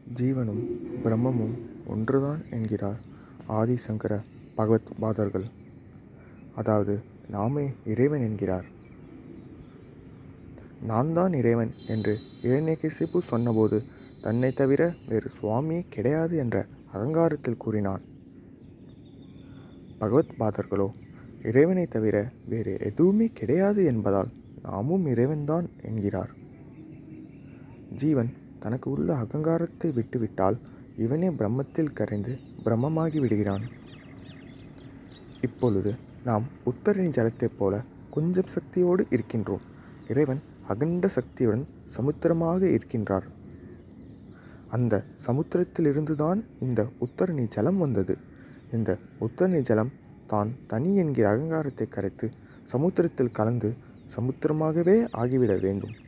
ஜீவனும் பிரம்மமும் ஒன்றுதான் என்கிறார் ஆதிசங்கர பகவத் பாதர்கள் அதாவது நாமே இறைவன் என்கிறார் நான் தான் இறைவன் என்று இரண்யகசிபு சொன்னபோது தன்னை தவிர வேறு சுவாமியே கிடையாது என்ற அகங்காரத்தில் கூறினான் பகவத் பாதர்களோ இறைவனை தவிர வேறு எதுவுமே கிடையாது என்பதால் நாமும் இறைவன்தான் என்கிறார் ஜீவன் தனக்கு உள்ள அகங்காரத்தை விட்டுவிட்டால் இவனே பிரம்மத்தில் கரைந்து பிரம்மமாகி விடுகிறான் இப்பொழுது நாம் உத்தரணி ஜலத்தைப் போல கொஞ்சம் சக்தியோடு இருக்கின்றோம் இறைவன் அகண்ட சக்தியுடன் சமுத்திரமாக இருக்கின்றார் அந்த சமுத்திரத்திலிருந்துதான் இந்த உத்தரணி ஜலம் வந்தது இந்த உத்தரணி ஜலம் தான் தனி என்கிற அகங்காரத்தை கரைத்து சமுத்திரத்தில் கலந்து சமுத்திரமாகவே ஆகிவிட வேண்டும்